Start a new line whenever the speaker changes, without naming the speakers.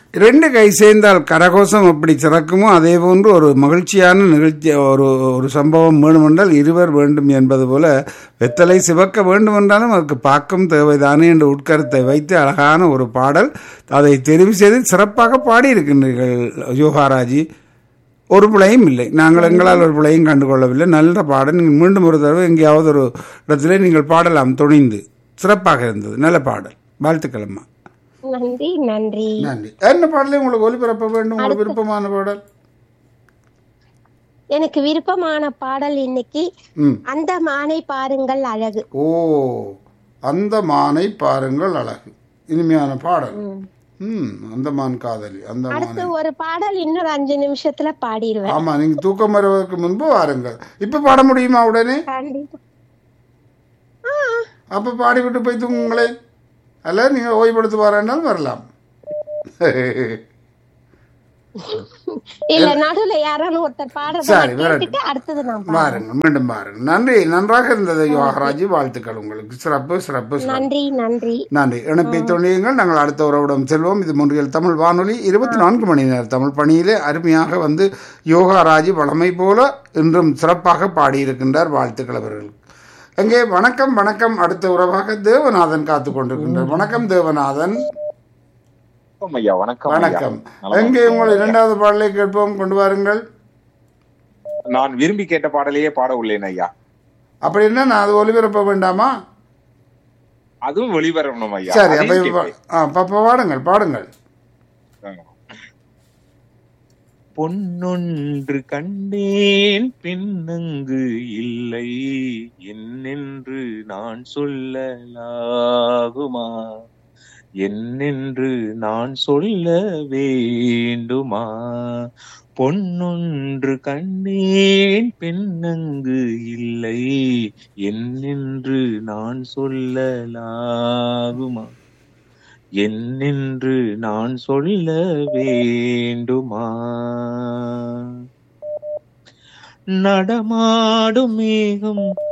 ரெண்டு கை சேர்ந்தால் கரகோஷம் எப்படி சிறக்குமோ அதே போன்று ஒரு மகிழ்ச்சியான நிகழ்ச்சி ஒரு ஒரு சம்பவம் வேண்டுமென்றால் இருவர் வேண்டும் என்பது போல வெத்தலை சிவக்க வேண்டுமென்றாலும் அதற்கு பாக்கம் தேவைதானே என்ற உட்கருத்தை வைத்து அழகான ஒரு பாடல் அதை தெரிவு செய்து சிறப்பாக பாடியிருக்கின்றீர்கள் யோகாராஜி ஒரு பிழையும் இல்லை நாங்கள் எங்களால் ஒரு பிழையும் கண்டுகொள்ளவில்லை நல்ல பாடல் நீங்கள் மீண்டும் ஒரு தடவை எங்கேயாவது ஒரு இடத்துல நீங்கள் பாடலாம் துணிந்து சிறப்பாக இருந்தது நல்ல பாடல் வாழ்த்துக்களம்மா
நன்றி நன்றி
நன்றி என்ன பாடலை உங்களுக்கு ஒலிபரப்ப வேண்டும் உங்களுக்கு விருப்பமான பாடல்
எனக்கு விருப்பமான பாடல் இன்னைக்கு
ம்
அந்த மானை பாருங்கள் அழகு
ஓ அந்த மானை பாருங்கள் அழகு இனிமையான பாடல்
ம்.
ம் அந்த மான் காதலி அந்த மானை
அடுத்து ஒரு பாடல் இன்னொரு அஞ்சு நிமிஷத்துல பாடிடுவேன்
ஆமா நீங்க தூக்கம் வருவதற்கு முன்பு வாருங்கள் இப்ப பாட முடியுமா உடனே
கண்டிப்பா
அப்ப பாடிவிட்டு போய் தூங்குங்களேன் அல்ல நீங்க ஓய்வெடுத்து வரேன்னால் வரலாம்
இல்ல நடுவுல யாராலும் ஒருத்தர் பாடுறத
சரி,
நான்
வரட்டும்.
கேட்டுட்டு அடுத்தது நான் பாடுறேன்.
பாருங்கள் மீண்டும் பாருங்கள் நன்றி நன்றாக இருந்தது யோகராஜி வாழ்த்துக்கள் உங்களுக்கு சிறப்பு சிறப்பு சிறப்பு
நன்றி நன்றி
நன்றி இணைப்பை தொழியுங்கள் நாங்கள் அடுத்த உறவிடம் செல்வோம் இது மூன்றியல் தமிழ் வானொலி இருபத்தி நான்கு மணி நேர தமிழ் பணியிலே அருமையாக வந்து யோகாராஜி வளமை போல இன்றும் சிறப்பாக பாடியிருக்கின்றார் வாழ்த்துக்கள் அவர்கள் அங்கே வணக்கம் வணக்கம் அடுத்த உறவாக தேவநாதன் காத்து கொண்டிருக்கின்றார் வணக்கம் தேவநாதன்
வணக்கம் ஐயா வணக்கம் ஐயா.
வணக்கம்
நலமா
எங்கே உங்கள் இரண்டாவது பாடலை கேட்போம் கொண்டு வாருங்கள்
நான் விரும்பி கேட்ட பாடலையே பாட உள்ளேன் ஐயா
அப்படி என்ன நான் அது ஒளிபரப்ப வேண்டாமா
அதுவும் வெளிவரணும் ஐயா
சரி அப்ப
அதையும்
இப்ப-
கேட்பேன்.
ஆ, அப்ப பாடுங்கள் பாடுங்கள்
பொன்னொன்று கண்டேன் பின்னங்கு இல்லை என்னென்று நான் சொல்லலாகுமா என்னென்று நான் சொல்ல வேண்டுமா பொன்னொன்று கண்டேன் பெண்ணங்கு இல்லை என்னென்று நான் சொல்லலாகுமா என்னென்று நான் சொல்ல வேண்டுமா நடமாடும் மேகம்